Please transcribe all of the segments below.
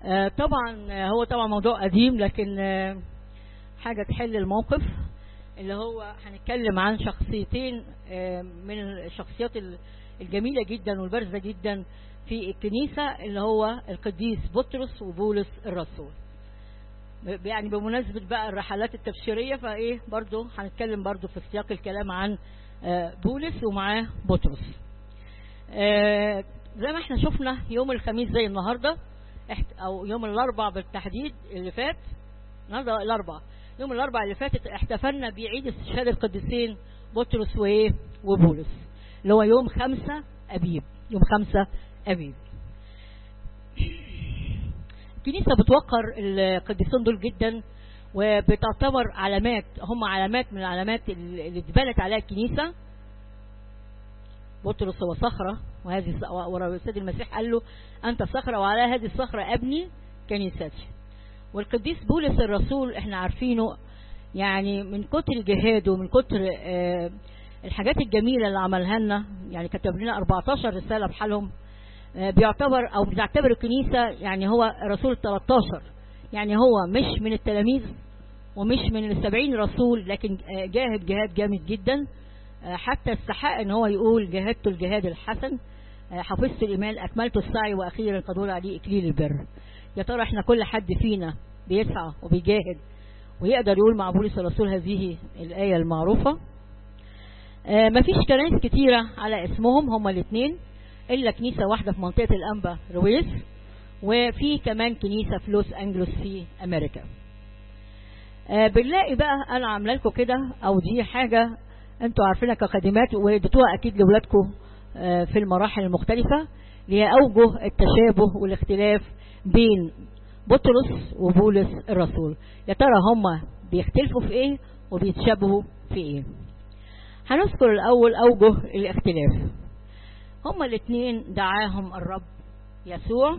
آه، طبعا آه، هو طبعا موضوع قديم لكن آه، حاجة تحل الموقف اللي هو هنتكلم عن شخصيتين آه، من الشخصيات ال- الجميلة جدا والبارزة جدا في الكنيسة اللي هو القديس بطرس وبولس الرسول ب- يعني بمناسبة بقى الرحلات التبشيرية فايه برضو هنتكلم برضو في سياق الكلام عن آه، بولس ومعاه بطرس آه، زي ما احنا شفنا يوم الخميس زي النهاردة احت- او يوم الاربع بالتحديد اللي فات النهارده الاربع يوم الاربع اللي فاتت احتفلنا بعيد استشهاد القديسين بطرس وايه وبولس اللي هو يوم خمسة ابيب يوم خمسة ابيب الكنيسة بتوقر القديسين دول جدا وبتعتبر علامات هم علامات من العلامات اللي اتبنت عليها الكنيسة بطرس هو صخرة وهذه والسيد المسيح قال له أنت صخرة وعلى هذه الصخرة أبني كنيستي والقديس بولس الرسول احنا عارفينه يعني من كتر جهاده ومن كتر آه، الحاجات الجميلة اللي عملها لنا يعني كتب لنا 14 رسالة بحالهم آه، بيعتبر او بتعتبر الكنيسة يعني هو رسول 13 يعني هو مش من التلاميذ ومش من السبعين رسول لكن آه، جاهد جهاد جامد جدا آه، حتى استحق ان هو يقول جاهدت الجهاد الحسن آه، حفظت الايمان اكملت السعي واخيرا قد ولى عليه اكليل البر يا ترى احنا كل حد فينا بيسعى وبيجاهد ويقدر يقول مع بولس الرسول هذه الآية المعروفة آه، مفيش كنائس كتيرة على اسمهم هما الاثنين إلا كنيسة واحدة في منطقة الأنبا رويس وفي كمان كنيسة في لوس أنجلوس في أمريكا آه، بنلاقي بقى أنا عاملة لكم كده أو دي حاجة أنتوا عارفينها كخدمات واديتوها أكيد لأولادكم آه، في المراحل المختلفة اللي هي أوجه التشابه والاختلاف بين بطرس وبولس الرسول يا ترى هما بيختلفوا في ايه وبيتشابهوا في ايه هنذكر الاول اوجه الاختلاف هما الاثنين دعاهم الرب يسوع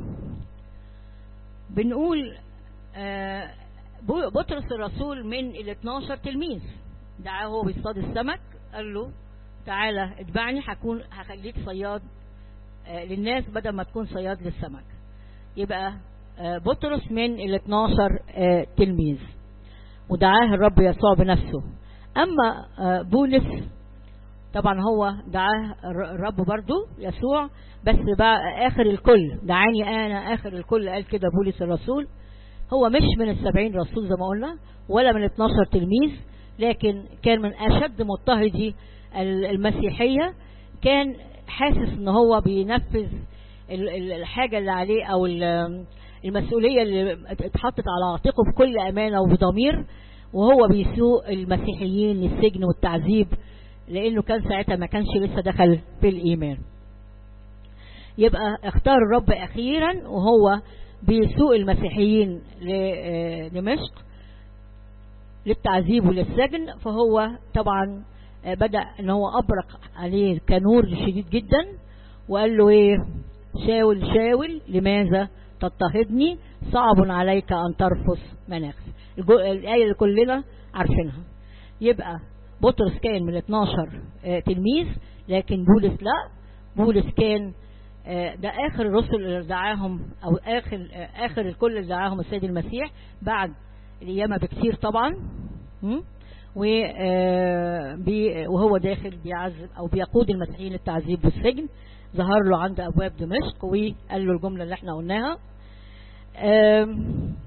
بنقول آه، بو- بطرس الرسول من ال 12 تلميذ دعاه وهو بيصطاد السمك قال له تعالى اتبعني هكون هخليك صياد آه، للناس بدل ما تكون صياد للسمك يبقى آه، بطرس من ال 12 آه، تلميذ ودعاه الرب يسوع بنفسه اما آه، بولس طبعا هو دعاه الر- الرب برضو يسوع بس بقى اخر الكل دعاني انا اخر الكل قال كده بولس الرسول هو مش من السبعين رسول زي ما قلنا ولا من 12 تلميذ لكن كان من اشد مضطهدي ال- المسيحية كان حاسس ان هو بينفذ ال- ال- الحاجة اللي عليه او ال- المسؤولية اللي اتحطت على عاتقه بكل امانة وبضمير وهو بيسوق المسيحيين للسجن والتعذيب لانه كان ساعتها ما كانش لسه دخل في الايمان يبقى اختار الرب اخيرا وهو بيسوق المسيحيين لدمشق للتعذيب وللسجن فهو طبعا بدأ ان هو ابرق عليه كنور شديد جدا وقال له ايه شاول شاول لماذا تضطهدني صعب عليك ان ترفض مناخ الآية اللي كلنا عارفينها يبقى بطرس كان من 12 آه، تلميذ لكن بولس لا بولس كان آه، ده اخر الرسل اللي دعاهم او اخر آه، اخر الكل اللي دعاهم السيد المسيح بعد القيامه بكثير طبعا م? و آه، بي- وهو داخل بيعذب او بيقود المسيحيين للتعذيب والسجن ظهر له عند ابواب دمشق وقال له الجمله اللي احنا قلناها آم،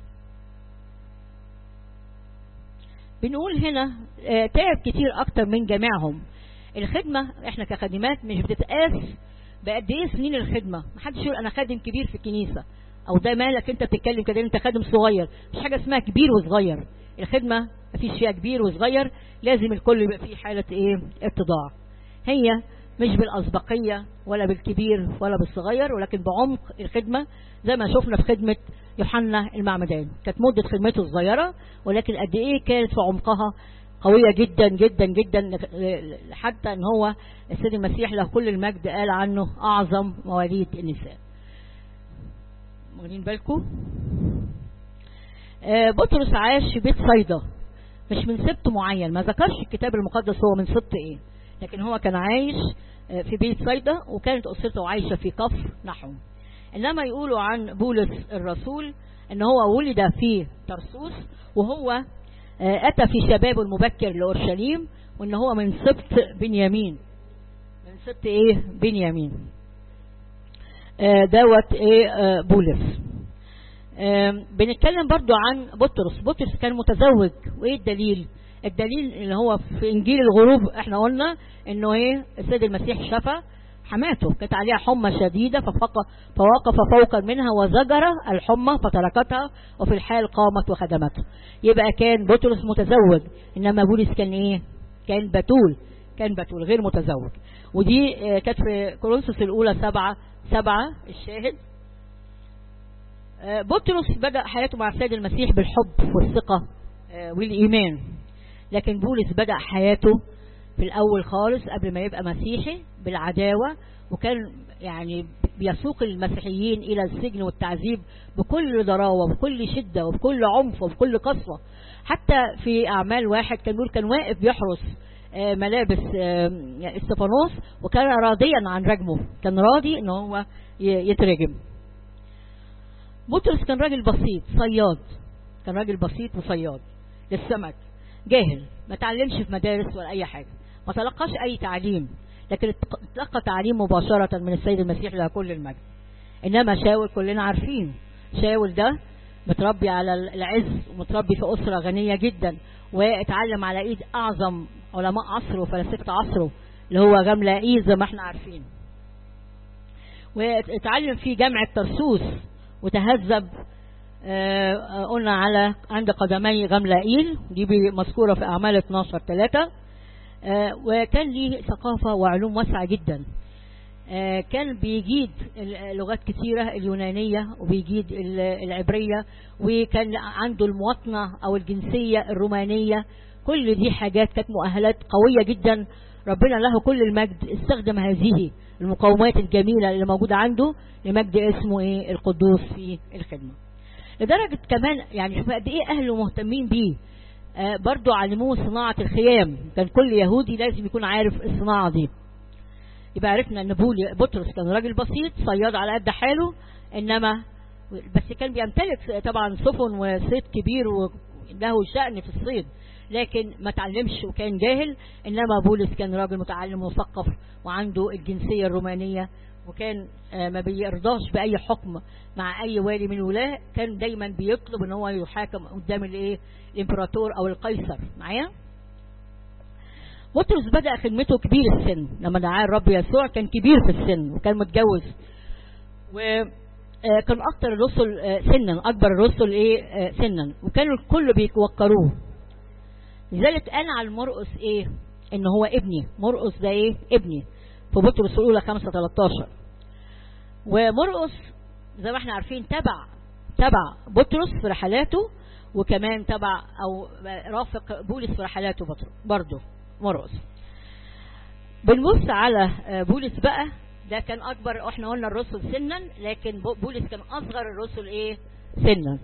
بنقول هنا آه، تعب كتير اكتر من جميعهم الخدمة احنا كخادمات مش بتتقاس بقد ايه سنين الخدمة محدش يقول انا خادم كبير في الكنيسة او ده مالك انت بتتكلم كده انت خادم صغير مش حاجة اسمها كبير وصغير الخدمة مفيش فيها كبير وصغير لازم الكل يبقى فيه حالة ايه اتضاع هي مش بالأسبقية ولا بالكبير ولا بالصغير ولكن بعمق الخدمة زي ما شفنا في خدمة يوحنا المعمدان كانت مدة خدمته صغيرة ولكن قد ايه كانت في عمقها قوية جدا جدا جدا حتى ان هو السيد المسيح له كل المجد قال عنه اعظم مواليد النساء واخدين بالكم آه، بطرس عاش في بيت صيدا مش من سبط معين ما ذكرش الكتاب المقدس هو من سبط ايه لكن هو كان عايش آه، في بيت صيدا وكانت اسرته عايشة في كفر نحو إنما يقولوا عن بولس الرسول إن هو ولد في ترسوس وهو آه، أتى في شبابه المبكر لأورشليم وإن هو من سبط بنيامين من سبط إيه بنيامين آه، دوت إيه آه، بولس آم، بنتكلم برضو عن بطرس بطرس كان متزوج وايه الدليل الدليل اللي هو في انجيل الغروب احنا قلنا انه ايه السيد المسيح شفى حماته كانت عليها حمى شديدة ففق فوقف فوقا منها وزجر الحمى فتركتها وفي الحال قامت وخدمته يبقى كان بطرس متزوج انما بولس كان ايه كان بتول كان بتول غير متزوج ودي آه، كانت في كورنثوس الاولى سبعة سبعة الشاهد آه، بطرس بدأ حياته مع السيد المسيح بالحب والثقة آه، والإيمان لكن بولس بدأ حياته في الأول خالص قبل ما يبقى مسيحي بالعداوة وكان يعني بيسوق المسيحيين إلى السجن والتعذيب بكل ضراوة وبكل شدة وبكل عنف وبكل قسوة حتى في أعمال واحد كان بيقول كان واقف بيحرس آه، ملابس آه، استفانوس وكان راضيا عن رجمه كان راضي ان هو ي- يترجم بطرس كان راجل بسيط صياد كان راجل بسيط وصياد للسمك جاهل ما تعلمش في مدارس ولا اي حاجه ما تلقاش اي تعليم لكن اتق- تلقى تعليم مباشره من السيد المسيح له كل المجد انما شاول كلنا عارفين شاول ده متربي على العز ومتربي في اسره غنيه جدا واتعلم على ايد اعظم علماء عصره وفلاسفه عصره اللي هو جملائيل زي ما احنا عارفين واتعلم في جامعة ترسوس وتهذب آه، آه، قلنا على عند قدمي غملائيل دي بي- مذكورة في أعمال 12 3 وكان ليه ثقافة وعلوم واسعة جدا آه، كان بيجيد ال- لغات كثيرة اليونانية وبيجيد ال- العبرية وكان عنده المواطنة أو الجنسية الرومانية كل دي حاجات كانت مؤهلات قوية جدا ربنا له كل المجد استخدم هذه المقومات الجميلة اللي موجودة عنده لمجد اسمه ايه القدوس في الخدمة لدرجة كمان يعني شوف قد ايه اهله مهتمين بيه آه برضو علموه صناعة الخيام كان كل يهودي لازم يكون عارف الصناعة دي يبقى عرفنا ان بولي بطرس كان راجل بسيط صياد على قد حاله انما بس كان بيمتلك طبعا سفن وصيد كبير وله شأن في الصيد لكن ما تعلمش وكان جاهل انما بولس كان راجل متعلم ومثقف وعنده الجنسية الرومانية وكان آه، ما بيرضاش بأي حكم مع أي والي من الولاة كان دايما بيطلب ان هو يحاكم قدام الايه الامبراطور او القيصر معايا بطرس بدأ خدمته كبير السن لما دعاه الرب يسوع كان كبير في السن وكان متجوز وكان أكتر الرسل آه، سنا أكبر الرسل إيه آه، سنا وكانوا الكل بيوقروه لذلك قال على المرقس إيه إن هو ابني مرقس ده إيه ابني في بطرس الأولى 5 13 ومرقس زي ما احنا عارفين تبع تبع بطرس في رحلاته وكمان تبع او رافق بولس في رحلاته بطر- برضه مرقس بنبص على آه، بولس بقى ده كان اكبر احنا قلنا الرسل سنا لكن بو- بولس كان اصغر الرسل ايه سنا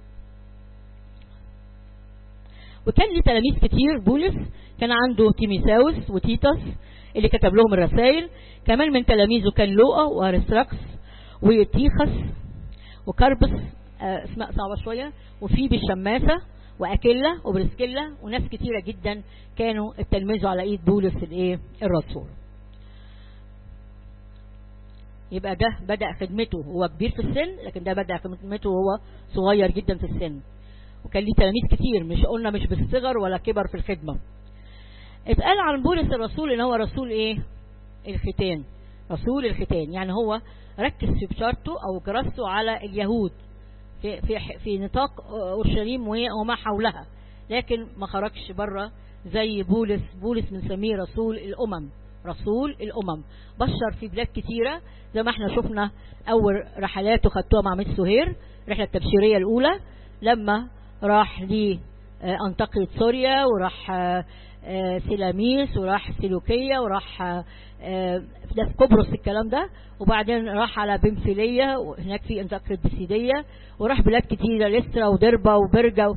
وكان ليه تلاميذ كتير بولس كان عنده تيميساوس وتيتس اللي كتب لهم الرسائل كمان من تلاميذه كان لوقا وارستراكس وتيخس وكربس آه، اسماء صعبة شوية وفيبي الشماسة وأكيلا وبرسكيلا وناس كتيرة جدا كانوا اتلمذوا على ايد بولس الايه الرسول يبقى ده بدأ خدمته وهو كبير في السن لكن ده بدأ خدمته وهو صغير جدا في السن وكان ليه تلاميذ كتير مش قلنا مش بالصغر ولا كبر في الخدمة اتقال عن بولس الرسول ان هو رسول ايه الختان رسول الختان يعني هو ركز في بشارته او كراسته على اليهود في في في نطاق اورشليم وما حولها لكن ما خرجش بره زي بولس بولس بنسميه رسول الامم رسول الامم بشر في بلاد كتيره زي ما احنا شفنا اول رحلاته خدتوها مع ميس سهير الرحله التبشيريه الاولى لما راح لأنطاكية سوريا وراح آه، آه، سيلاميس وراح سيلوكية وراح آه، آه، ده في قبرص الكلام ده وبعدين راح على بنفيلية وهناك في أنطاكية بسيدية وراح بلاد كتيرة لسترا ودربا وبرجا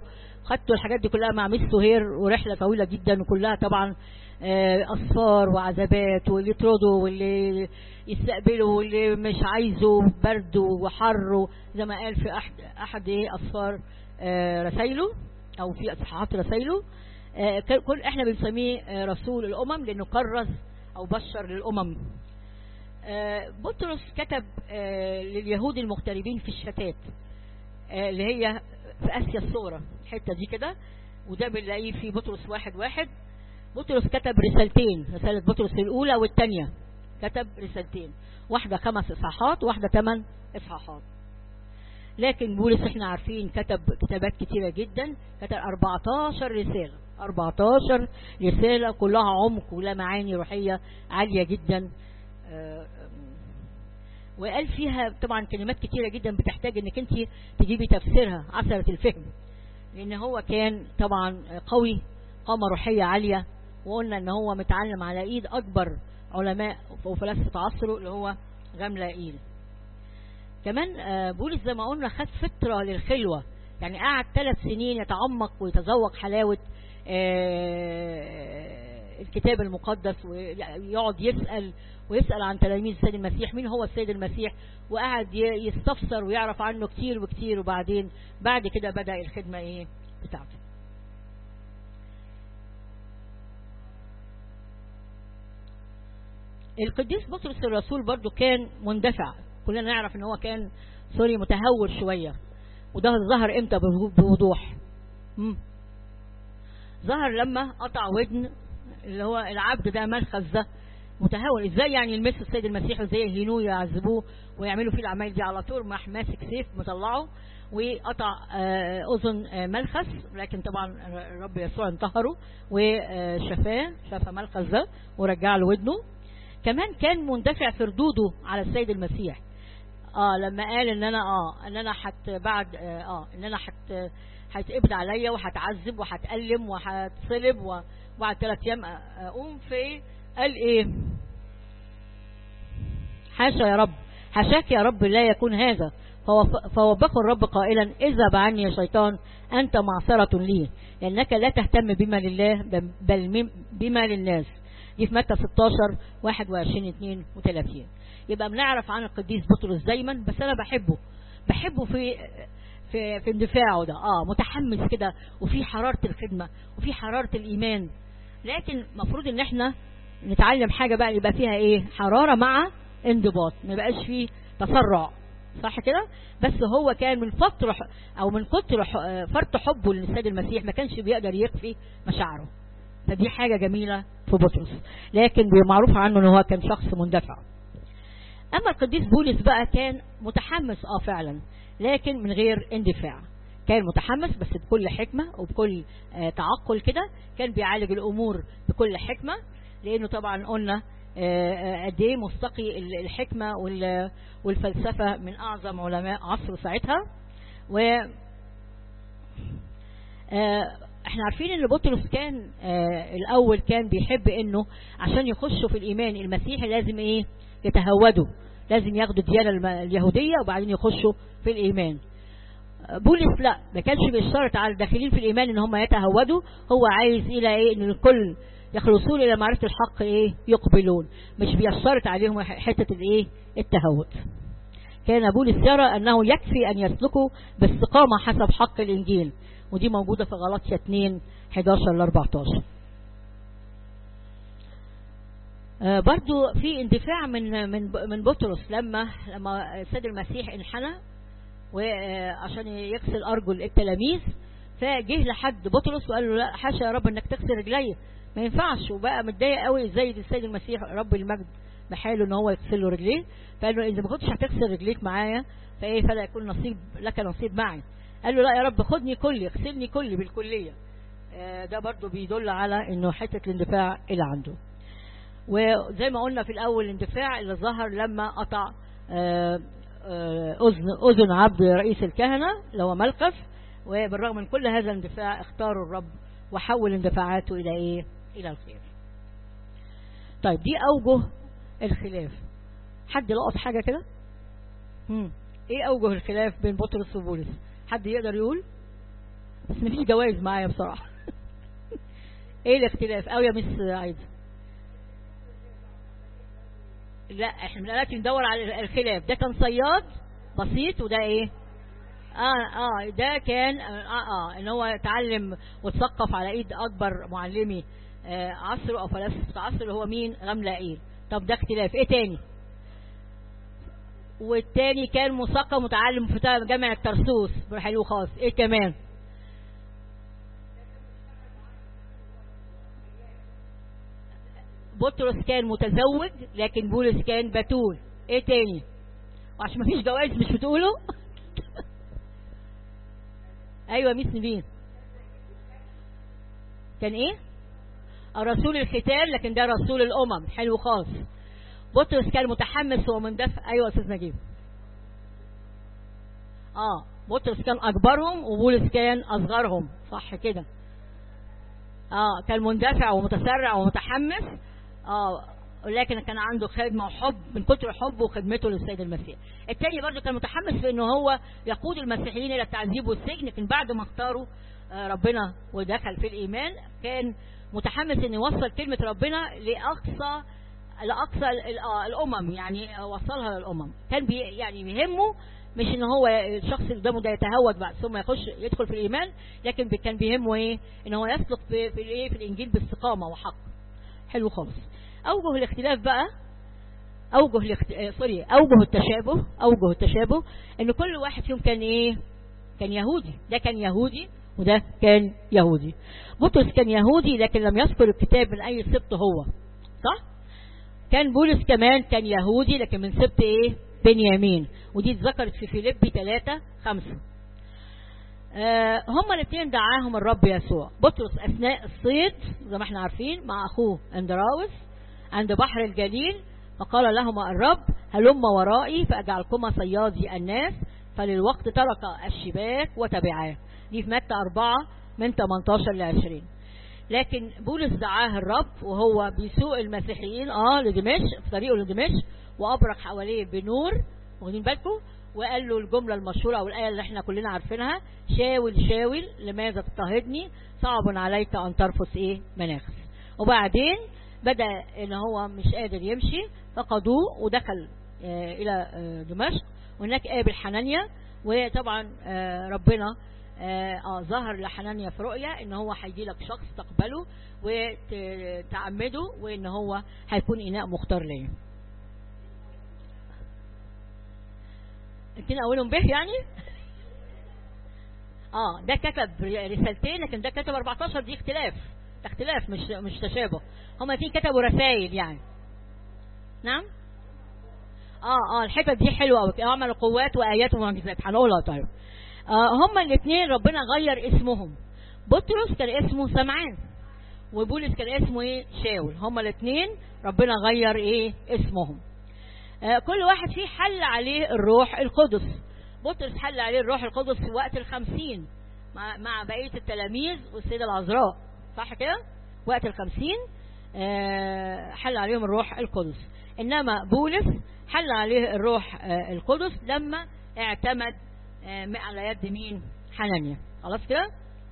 خدت الحاجات دي كلها مع ميس سهير ورحلة طويلة جدا وكلها طبعا آه، أصفار وعذابات واللي يطردوا واللي يستقبلوا واللي مش عايزه برد وحر زي ما قال في أحد, أحد إيه أصفار آه، رسايله أو في إصحاحات رسايله آه، ك- كل احنا بنسميه آه، رسول الأمم لأنه كرز أو بشر للأمم آه، بطرس كتب آه، لليهود المغتربين في الشتات آه، اللي هي في آسيا الصغرى الحتة دي كده وده بنلاقيه في بطرس واحد واحد بطرس كتب رسالتين رسالة بطرس الأولى والثانية كتب رسالتين واحدة خمس إصحاحات واحدة ثمان إصحاحات لكن بولس احنا عارفين كتب كتابات كتيرة جدا كتب 14 رسالة 14 رسالة كلها عمق ولا معاني روحية عالية جدا آه، وقال فيها طبعا كلمات كتيرة جدا بتحتاج انك انت تجيبي تفسيرها عسرة الفهم لان هو كان طبعا قوي قامة روحية عالية وقلنا ان هو متعلم على ايد اكبر علماء وفلاسفة عصره اللي هو غملائيل كمان آه، بولس زي ما قلنا خد فترة للخلوة يعني قعد ثلاث سنين يتعمق ويتذوق حلاوة آه، الكتاب المقدس ويقعد يسأل ويسأل عن تلاميذ السيد المسيح مين هو السيد المسيح وقعد ي- يستفسر ويعرف عنه كتير وكتير وبعدين بعد كده بدأ الخدمة ايه بتاعته القديس بطرس الرسول برضو كان مندفع كلنا نعرف ان هو كان سوري متهور شوية وده ظهر امتى بوضوح مم. ظهر لما قطع ودن اللي هو العبد ده ملخص ده متهور ازاي يعني يلمسوا السيد المسيح وازاي يهينوه يعذبوه ويعملوا فيه العمايل دي على طول راح ماسك سيف مطلعه وقطع آه، اذن آه، ملخص لكن طبعا الرب يسوع انتهره وشفاه شفى ملخص ده ورجع له ودنه كمان كان مندفع في ردوده على السيد المسيح اه لما قال ان انا اه ان انا حت بعد اه, آه ان انا حت هيتقبض عليا وهتعذب وهتألم وهتصلب وبعد ثلاث ايام اقوم في قال ايه حاشا يا رب حاشاك يا رب لا يكون هذا فوف- فوبخه الرب قائلا اذهب عني يا شيطان انت معصرة لي لانك لا تهتم بما لله بل مم- بما للناس دي في متى 16 21 32 يبقى بنعرف عن القديس بطرس دايما بس انا بحبه بحبه في في في اندفاعه ده اه متحمس كده وفي حرارة الخدمة وفي حرارة الايمان لكن المفروض ان احنا نتعلم حاجة بقى يبقى فيها ايه حرارة مع انضباط ما يبقاش فيه تسرع صح كده بس هو كان من فترة او من كتر ح- فرط حبه للسيد المسيح ما كانش بيقدر يخفي مشاعره فدي حاجة جميلة في بطرس لكن معروف عنه ان هو كان شخص مندفع اما القديس بولس بقى كان متحمس اه فعلا لكن من غير اندفاع كان متحمس بس بكل حكمة وبكل آه تعقل كده كان بيعالج الامور بكل حكمة لانه طبعا قلنا آه، آه، قد ايه مستقي ال- الحكمة وال- والفلسفة من اعظم علماء عصره ساعتها و آه، احنا عارفين ان بطرس كان آه، الاول كان بيحب انه عشان يخشوا في الايمان المسيحي لازم ايه يتهودوا لازم ياخدوا الديانة الم- اليهودية وبعدين يخشوا في الايمان آه، بولس لا ما كانش بيشترط على الداخلين في الايمان ان هم يتهودوا هو عايز الى ايه ان الكل يخلصون الى معرفة الحق ايه يقبلون مش بيشترط عليهم حتة الايه التهود كان بولس يرى أنه يكفي أن يسلكوا باستقامة حسب حق الإنجيل ودي موجودة في غلطية 2 11 ل 14 آه، برضو في اندفاع من من من بطرس لما لما السيد المسيح انحنى وعشان يغسل ارجل التلاميذ فجه لحد بطرس وقال له لا حاشا يا رب انك تغسل رجلي ما ينفعش وبقى متضايق قوي ازاي السيد المسيح رب المجد بحاله ان هو يغسل له رجليه فقال له اذا ما كنتش هتغسل رجليك معايا فايه فلا يكون نصيب لك نصيب معي قال له لا يا رب خدني كلي اغسلني كلي بالكليه آه، ده برضو بيدل على انه حته الاندفاع اللي عنده وزي ما قلنا في الاول الاندفاع اللي ظهر لما قطع آه، آه، اذن اذن عبد رئيس الكهنه اللي هو ملقف وبالرغم من كل هذا الاندفاع اختاروا الرب وحول اندفاعاته الى ايه الى الخير طيب دي اوجه الخلاف حد لقط حاجه كده مم. ايه اوجه الخلاف بين بطرس وبولس حد يقدر يقول بس مفيش جوائز معايا بصراحة ايه الاختلاف او يا مس عايزة لا احنا دلوقتي ندور على الخلاف ده كان صياد بسيط وده ايه اه اه ده كان اه اه ان هو اتعلم واتثقف على ايد اكبر معلمي آه عصره او فلاسفه عصره هو مين غملائيل طب ده اختلاف ايه تاني والتاني كان مثقف متعلم في جامعة ترسوس حلو خاص ايه كمان بطرس كان متزوج لكن بولس كان بتول ايه تاني وعشان مفيش جوائز مش بتقولوا ايوه ميس نبين كان ايه رسول الختان لكن ده رسول الامم حلو خالص بطرس كان متحمس ومندفع ايوه استاذ نجيب اه بطرس كان اكبرهم وبولس كان اصغرهم صح كده اه كان مندفع ومتسرع ومتحمس اه ولكن كان عنده خدمة وحب من كتر حبه وخدمته للسيد المسيح التاني برضه كان متحمس في انه هو يقود المسيحيين الى التعذيب والسجن لكن بعد ما اختاروا ربنا ودخل في الايمان كان متحمس ان يوصل كلمة ربنا لاقصى لاقصى الامم يعني وصلها للامم كان بي يعني بيهمه مش ان هو الشخص اللي قدامه ده يتهود بعد ثم يخش يدخل في الايمان لكن كان بيهمه ايه ان هو يسلك في في الايه في الانجيل باستقامه وحق حلو خالص اوجه الاختلاف بقى اوجه الاخت... سوري اوجه التشابه اوجه التشابه ان كل واحد فيهم كان ايه كان يهودي ده كان يهودي وده كان يهودي بطرس كان يهودي لكن لم يذكر الكتاب من اي سبط هو صح كان بولس كمان كان يهودي لكن من سبط ايه بنيامين ودي اتذكرت في فيليبي 3 5 آه هما الاثنين دعاهم الرب يسوع بطرس اثناء الصيد زي ما احنا عارفين مع اخوه اندراوس عند بحر الجليل فقال لهما الرب هلم ورائي فاجعلكما صيادي الناس فللوقت ترك الشباك وتبعاه دي في متى 4 من 18 ل 20 لكن بولس دعاه الرب وهو بيسوق المسيحيين اه لدمشق في طريقه لدمشق وابرق حواليه بنور واخدين بالكم وقال له الجملة المشهورة او الآية اللي احنا كلنا عارفينها شاول شاول لماذا تضطهدني صعب عليك ان ترفس ايه مناخس وبعدين بدأ ان هو مش قادر يمشي فقدوه ودخل اه الى اه دمشق وهناك قابل حنانيا وطبعا اه ربنا اه ظهر لحنانيا في رؤيا ان هو هيجي لك شخص تقبله وتعمده وان هو هيكون اناء مختار ليه الاثنين اولهم به يعني اه ده كتب رسالتين لكن ده كتب 14 دي اختلاف ده اختلاف مش مش تشابه هما الاثنين كتبوا رسائل يعني نعم اه اه الحتت دي حلوه قوي عملوا قوات وايات ومعجزات هنقولها طيب آه هما الاثنين ربنا غير اسمهم بطرس كان اسمه سمعان وبولس كان اسمه ايه شاول هما الاثنين ربنا غير ايه اسمهم آه كل واحد فيه حل عليه الروح القدس بطرس حل عليه الروح القدس في وقت الخمسين مع, مع بقية التلاميذ والسيدة العذراء صح كده وقت الخمسين آه حل عليهم الروح القدس إنما بولس حل عليه الروح آه القدس لما اعتمد على يد مين حنانيا خلاص كده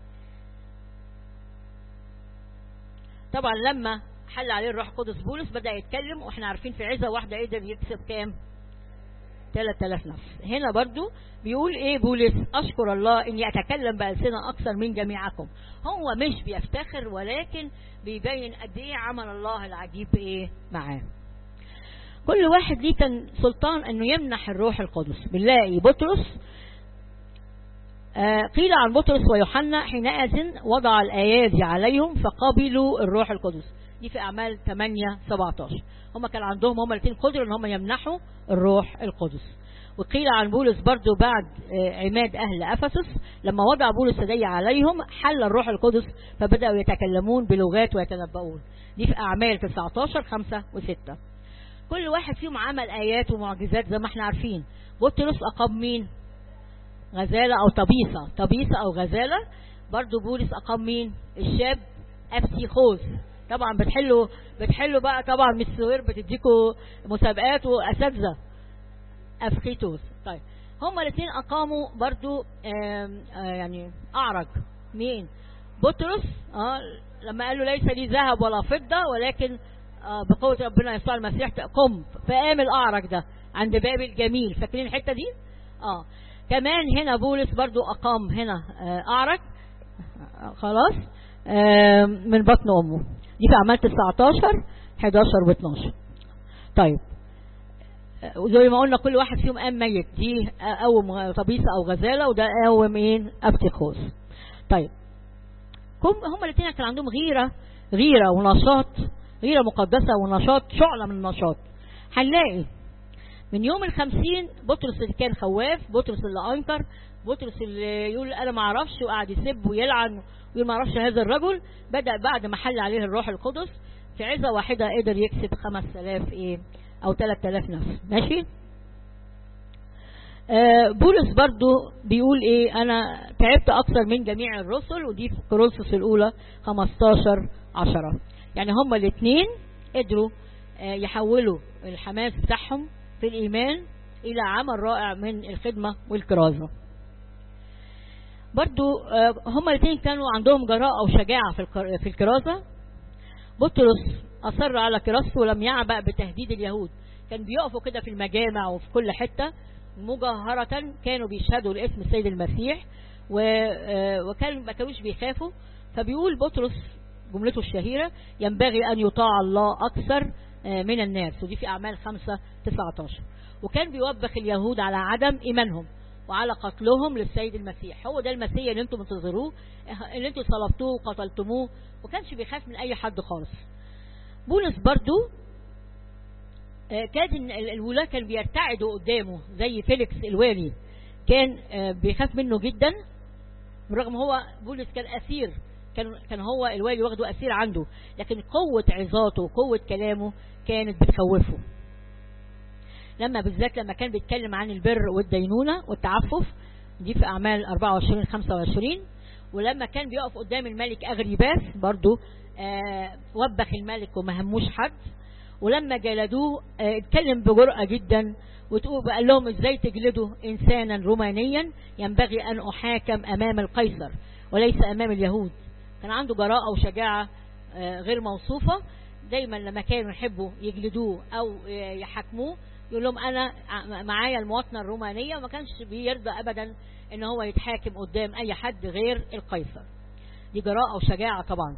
طبعا لما حل عليه الروح القدس بولس بدأ يتكلم واحنا عارفين في عزة واحدة قدر يكسب كام 3000 نفس هنا برضو بيقول ايه بولس اشكر الله اني اتكلم بألسنة اكثر من جميعكم هو مش بيفتخر ولكن بيبين قد ايه عمل الله العجيب ايه معاه كل واحد ليه كان سلطان انه يمنح الروح القدس بنلاقي بطرس آه قيل عن بطرس ويوحنا حينئذ وضع الايادي عليهم فقبلوا الروح القدس دي في اعمال 8 17 هم كان عندهم هم الاثنين قدره ان هم يمنحوا الروح القدس وقيل عن بولس برضو بعد آه عماد اهل افسس لما وضع بولس يديه عليهم حل الروح القدس فبداوا يتكلمون بلغات ويتنبؤون دي في اعمال 19 5 و6 كل واحد فيهم عمل ايات ومعجزات زي ما احنا عارفين بطرس اقام مين غزالة او طبيسة طبيسة او غزالة برضو بولس اقام مين الشاب ابسيخوز طبعا بتحلوا بتحلوا بقى طبعا مش سوير بتديكوا مسابقات واساتذه افخيتوس طيب هما الاثنين اقاموا برضو آم آم يعني اعرج مين بطرس اه لما قال له ليس لي ذهب ولا فضة ولكن آه بقوة ربنا يسوع المسيح قم فقام الأعرج ده عند باب الجميل فاكرين الحتة دي اه كمان هنا بولس برضو أقام هنا آه أعرج آه خلاص آه من بطن أمه دي في أعمال 19 11 و 12 طيب وزي ما قلنا كل واحد فيهم قام ميت دي قوم طبيسة أو غزالة وده قوم مين أبتخوس طيب هم هم الاثنين كان عندهم غيرة غيرة ونشاط غيرة مقدسة ونشاط شعلة من النشاط هنلاقي من يوم الخمسين بطرس اللي كان خواف بطرس اللي أنكر بطرس اللي يقول أنا ما أعرفش وقعد يسب ويلعن ويقول ما أعرفش هذا الرجل بدأ بعد ما حل عليه الروح القدس في عزة واحدة قدر يكسب خمس آلاف إيه أو ثلاث آلاف نفس ماشي آه بولس برضو بيقول ايه انا تعبت اكثر من جميع الرسل ودي في كورنثوس الاولى 15 10 يعني هما الاثنين قدروا آه يحولوا الحماس بتاعهم في الايمان الى عمل رائع من الخدمة والكرازة برضو آه هما الاثنين كانوا عندهم جراءة وشجاعة في في الكرازة بطرس اصر على كراسته ولم يعبأ بتهديد اليهود كان بيقفوا كده في المجامع وفي كل حتة مجاهرة كانوا بيشهدوا لاسم السيد المسيح وكان ما كانوش بيخافوا فبيقول بطرس جملته الشهيرة ينبغي أن يطاع الله أكثر من الناس ودي في أعمال 5 19 وكان بيوبخ اليهود على عدم إيمانهم وعلى قتلهم للسيد المسيح هو ده المسيح اللي انتم منتظروه اللي انتم صلبتوه وقتلتموه وكانش بيخاف من أي حد خالص بولس برضو كان الولاة كان بيرتعدوا قدامه زي فيليكس الوالي كان بيخاف منه جدا برغم هو بولس كان أسير كان كان هو الوالي واخده أسير عنده لكن قوة عظاته وقوة كلامه كانت بتخوفه لما بالذات لما كان بيتكلم عن البر والدينونة والتعفف دي في أعمال 24 25 ولما كان بيقف قدام الملك أغريباس برضو آه وبخ الملك وما هموش حد ولما جلدوه آه اتكلم بجرأة جدا وتقول قال لهم ازاي تجلدوا انسانا رومانيا ينبغي ان احاكم امام القيصر وليس امام اليهود كان عنده جراءة وشجاعة آه غير موصوفة دايما لما كانوا يحبوا يجلدوه او يحاكموه يقول لهم انا معايا المواطنة الرومانية وما كانش بيرضى ابدا ان هو يتحاكم قدام اي حد غير القيصر دي جراءة وشجاعة طبعا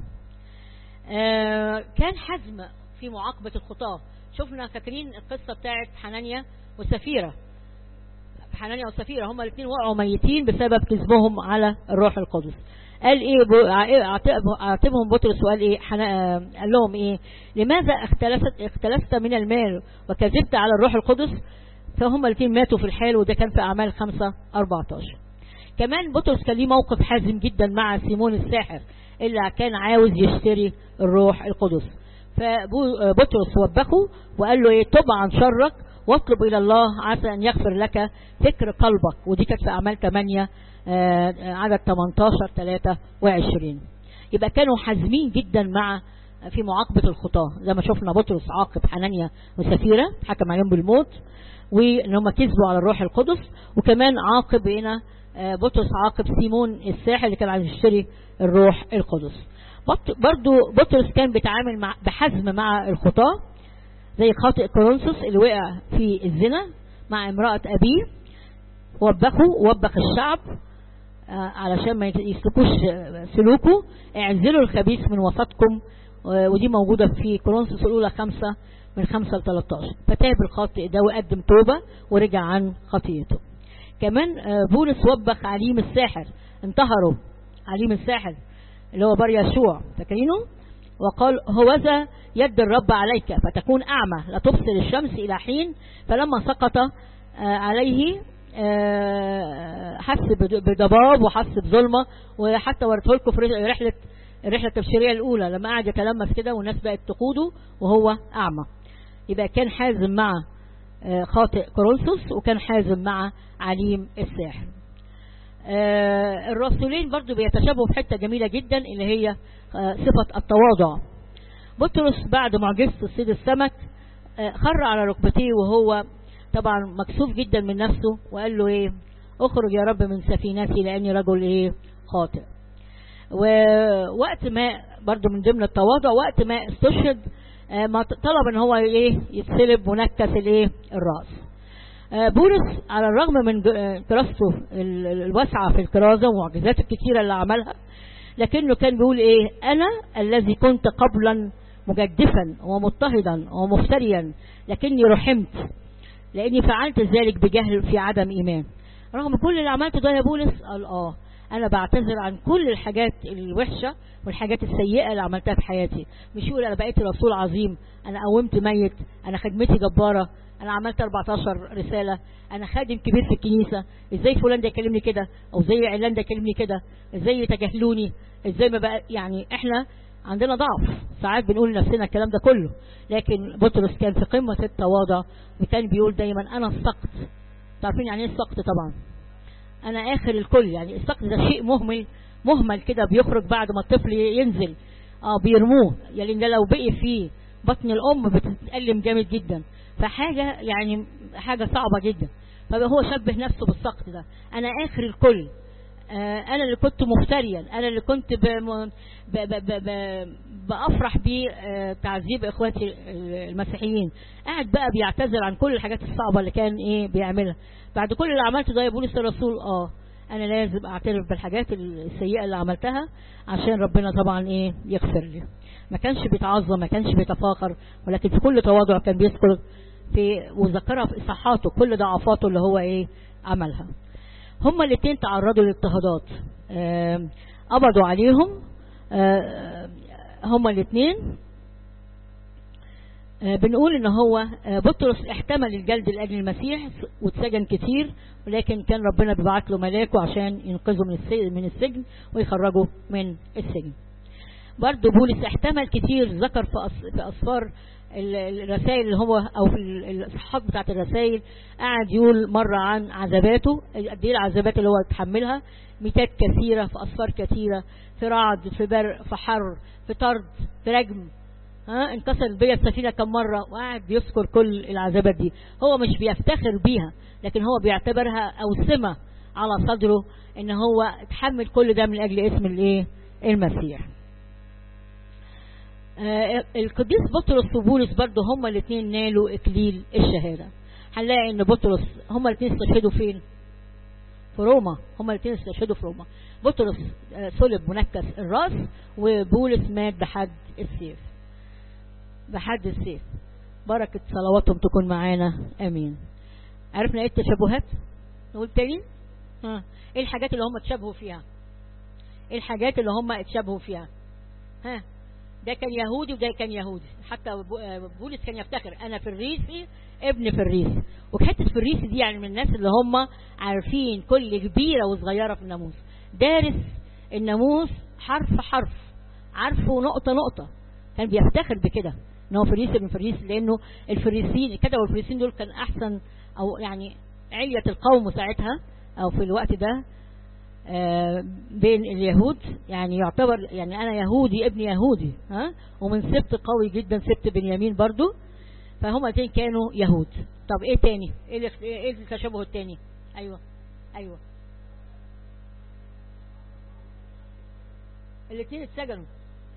كان حزم في معاقبة الخطاة شفنا فاكرين القصة بتاعت حنانيا وسفيرة حنانيا وسفيرة هما الاثنين وقعوا ميتين بسبب كذبهم على الروح القدس قال ايه عاتبهم بطرس وقال ايه قال لهم ايه لماذا اختلست اختلست من المال وكذبت على الروح القدس فهم الاثنين ماتوا في الحال وده كان في اعمال 5 14 كمان بطرس كان ليه موقف حازم جدا مع سيمون الساحر اللي كان عاوز يشتري الروح القدس فبطرس وبخه وقال له ايه تب عن شرك واطلب الى الله عسى ان يغفر لك فكر قلبك ودي كانت في اعمال 8 عدد 18 23 يبقى كانوا حازمين جدا مع في معاقبة الخطاة زي ما شفنا بطرس عاقب حنانيا وسفيرة حكم عليهم بالموت وان هم كذبوا على الروح القدس وكمان عاقب هنا بطرس عاقب سيمون الساحر اللي كان عايز يشتري الروح القدس برضو بطرس كان بيتعامل مع بحزم مع الخطاة زي خاطئ كورنثوس اللي وقع في الزنا مع امرأة أبيه وبخه وبخ الشعب علشان ما يسلكوش سلوكه اعزلوا الخبيث من وسطكم ودي موجودة في كورنثوس الأولى خمسة من خمسة ل 13 فتاب الخاطئ ده وقدم توبة ورجع عن خطيئته كمان بولس وبخ عليم الساحر انتهروا عليم الساحر اللي هو بار يشوع فاكرينه وقال هوذا يد الرب عليك فتكون أعمى لا تبصر الشمس إلى حين فلما سقط عليه حس بضباب وحس بظلمة وحتى ورته لكم في رحلة الرحلة التبشيرية الأولى لما قعد يتلمس كده والناس بقت تقوده وهو أعمى يبقى كان حازم مع خاطئ كورنثوس وكان حازم مع عليم الساحر الرسولين برضو بيتشابهوا في حتة جميلة جدا اللي هي صفة التواضع بطرس بعد معجزة صيد السمك خر على ركبتيه وهو طبعا مكسوف جدا من نفسه وقال له ايه اخرج يا رب من سفينتي لاني رجل ايه خاطئ ووقت ما برضو من ضمن التواضع وقت ما استشهد آه، ما طلب ان هو ايه يتسلب ونكس الايه الراس آه، بولس على الرغم من ج- آه، دراسته ال- ال- الواسعه في الكرازه ومعجزاته الكثيره اللي عملها لكنه كان بيقول ايه انا الذي كنت قبلا مجدفا ومضطهدا ومفتريا لكني رحمت لاني فعلت ذلك بجهل في عدم ايمان رغم كل اللي عملته ده يا بولس قال اه انا بعتذر عن كل الحاجات الوحشه والحاجات السيئه اللي عملتها في حياتي مش يقول انا بقيت رسول عظيم انا قومت ميت انا خدمتي جباره انا عملت 14 رساله انا خادم كبير في الكنيسه ازاي فلان ده يكلمني كده او زي علان ده يكلمني كده ازاي يتجاهلوني ازاي ما بقى يعني احنا عندنا ضعف ساعات بنقول لنفسنا الكلام ده كله لكن بطرس كان في قمه التواضع وكان بيقول دايما انا السقط تعرفين يعني ايه السقط طبعا انا اخر الكل يعني السقط ده شيء مهمل مهمل كده بيخرج بعد ما الطفل ينزل اه بيرموه يعني ده لو بقي في بطن الام بتتألم جامد جدا فحاجة يعني حاجة صعبة جدا فهو شبه نفسه بالسقط ده انا اخر الكل آه انا اللي كنت مفتريا انا اللي كنت بم- ب ب ب ب بافرح بتعذيب اخواتي المسيحيين قاعد بقى بيعتذر عن كل الحاجات الصعبه اللي كان ايه بيعملها بعد كل اللي عملته ده يا بولس الرسول اه انا لازم اعترف بالحاجات السيئه اللي عملتها عشان ربنا طبعا ايه يغفر لي ما كانش بيتعظم ما كانش بيتفاخر ولكن في كل تواضع كان بيذكر في وذكرها في اصحاحاته كل ضعفاته اللي هو ايه عملها هما الاثنين تعرضوا للاضطهادات آم، قبضوا عليهم آم، هما الاثنين آه، بنقول ان هو آه، بطرس احتمل الجلد لاجل المسيح واتسجن كتير ولكن كان ربنا بيبعت له ملاكه عشان ينقذه من السجن من السجن ويخرجه من السجن برضه بولس احتمل كتير ذكر في أص- في اسفار ال- الرسائل اللي هو او في ال- الاصحاحات بتاعت الرسائل قعد يقول مره عن عذاباته قد ايه العذابات اللي هو اتحملها ميتات كثيره في اسفار كثيره في رعد في برق في حر في طرد في رجم ها انكسر بيا السفينه كم مره وقاعد بيذكر كل العذابات دي هو مش بيفتخر بيها لكن هو بيعتبرها اوسمه على صدره ان هو اتحمل كل ده من اجل اسم الايه المسيح آه، القديس بطرس وبولس برضه هما الاثنين نالوا اكليل الشهاده هنلاقي ان بطرس هما الاثنين استشهدوا فين في روما هما الاثنين استشهدوا في روما بطرس آه، صلب منكس الراس وبولس مات بحد السيف بحد السيف بركة صلواتهم تكون معانا امين عرفنا ايه التشابهات نقول تاني ها ايه الحاجات اللي هم اتشابهوا فيها ايه الحاجات اللي هم اتشابهوا فيها ها ده كان يهودي وده كان يهودي حتى بو- آه، بولس كان يفتخر انا فريسي ابن فريسي وحته فريسي دي يعني من الناس اللي هم عارفين كل كبيره وصغيره في الناموس دارس الناموس حرف حرف عارفه نقطه نقطه كان بيفتخر بكده ان هو فريسي ابن فريسي لانه الفريسيين كده والفريسيين دول كان احسن او يعني علية القوم ساعتها او في الوقت ده آه، بين اليهود يعني يعتبر يعني انا يهودي ابن يهودي ها ومن سبت قوي جدا سبت بنيامين برضو فهم الاثنين كانوا يهود طب ايه تاني ايه الاخت- ايه التشابه التاني ايوه ايوه الاثنين اتسجنوا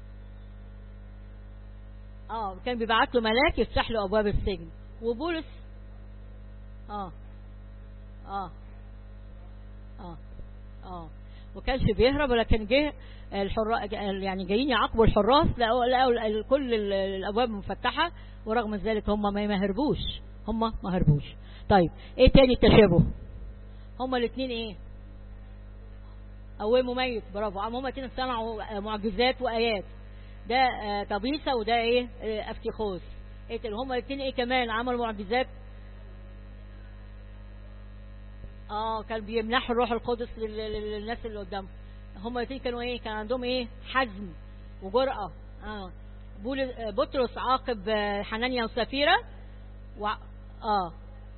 اه كان بيبعت له ملاك يفتح له ابواب السجن وبولس اه اه اه اه وكانش بيهرب ولكن جه الحراس يعني جايين يعاقبوا الحراس لقوا لقوا ال- كل ال- الابواب مفتحه ورغم ذلك هم ما ما هربوش هم ما هربوش طيب ايه تاني التشابه هم الاثنين ايه قوموا ميت برافو هم الاثنين صنعوا معجزات وايات ده آه، طبيسه وده ايه آه، افتيخوس ايه تاني هم الاثنين ايه كمان عملوا معجزات اه كان بيمنحوا الروح القدس لل- لل- للناس اللي قدامهم هم الاثنين كانوا ايه كان عندهم ايه حزم وجرأة اه بول آه، بطرس عاقب آه، حنانيا وسفيرة و... اه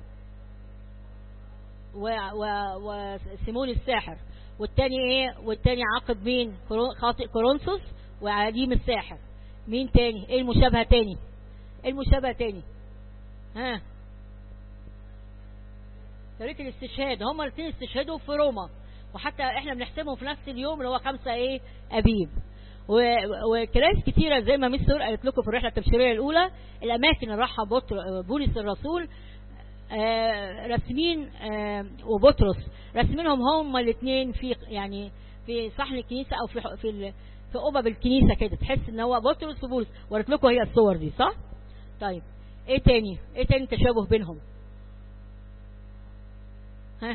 و... و... وسيمون الساحر والتاني ايه والتاني عاقب مين كورو- خاطئ كورنثوس وعديم الساحر مين تاني ايه المشابهة تاني ايه المشابهة تاني ها طريقة الاستشهاد هما الاثنين استشهدوا في روما وحتى احنا بنحسبهم في نفس اليوم اللي هو خمسة ايه ابيب و- وكنائس كتيرة زي ما ميس سور قالت لكم في الرحلة التبشيرية الأولى الأماكن اللي راحها بطر- بولس الرسول آه، راسمين آه، وبطرس راسمينهم هما الاثنين في يعني في صحن الكنيسة أو في ح- في ال- في قبب الكنيسة كده تحس إن هو بطرس وبولس وريت لكم هي الصور دي صح؟ طيب إيه تاني؟ إيه تاني تشابه بينهم؟ ها؟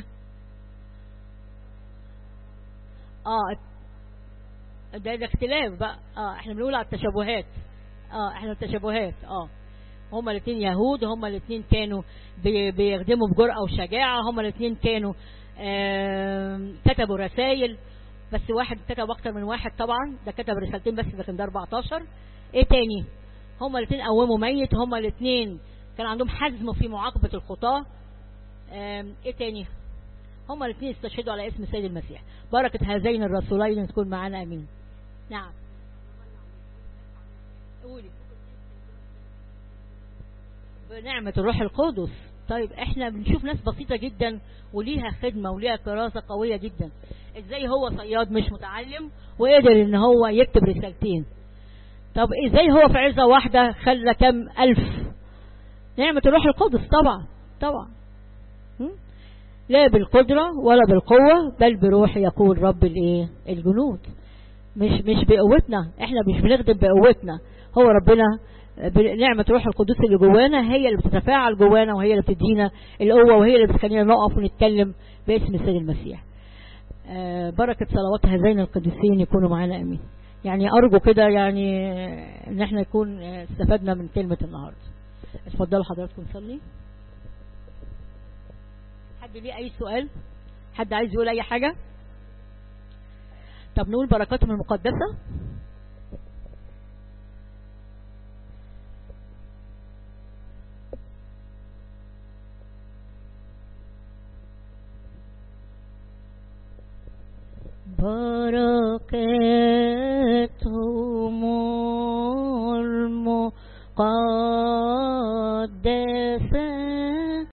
اه ده ده اختلاف بقى اه احنا بنقول على التشابهات اه احنا التشابهات اه هما الاثنين يهود هما الاثنين كانوا بي- بيخدموا بجرأة وشجاعة هما الاثنين كانوا آم، كتبوا رسائل بس واحد كتب اكتر من واحد طبعا ده كتب رسالتين بس ده كان ده 14 ايه تاني هما الاثنين قوموا ميت هما الاثنين كان عندهم حزم في معاقبة الخطاة آم، ايه تاني هما الاثنين استشهدوا على اسم السيد المسيح بركة هذين الرسولين تكون معانا امين نعم قولي بنعمة الروح القدس طيب احنا بنشوف ناس بسيطة جدا وليها خدمة وليها كراسة قوية جدا ازاي هو صياد مش متعلم وقدر ان هو يكتب رسالتين طب ازاي هو في عزة واحدة خلى كم الف نعمة الروح القدس طبعا طبعا م? لا بالقدرة ولا بالقوة بل بروح يقول رب الايه الجنود مش مش بقوتنا احنا مش بنخدم بقوتنا هو ربنا بنعمة روح القدس اللي جوانا هي اللي بتتفاعل جوانا وهي اللي بتدينا القوة وهي اللي بتخلينا نقف ونتكلم باسم السيد المسيح آه، بركة صلوات هذين القديسين يكونوا معانا امين يعني ارجو كده يعني آه، ان احنا نكون آه، استفدنا من كلمة النهاردة اتفضلوا حضراتكم صلي حد ليه اي سؤال حد عايز يقول اي حاجة طب نقول بركاتهم المقدسة بركاتهم المقدسة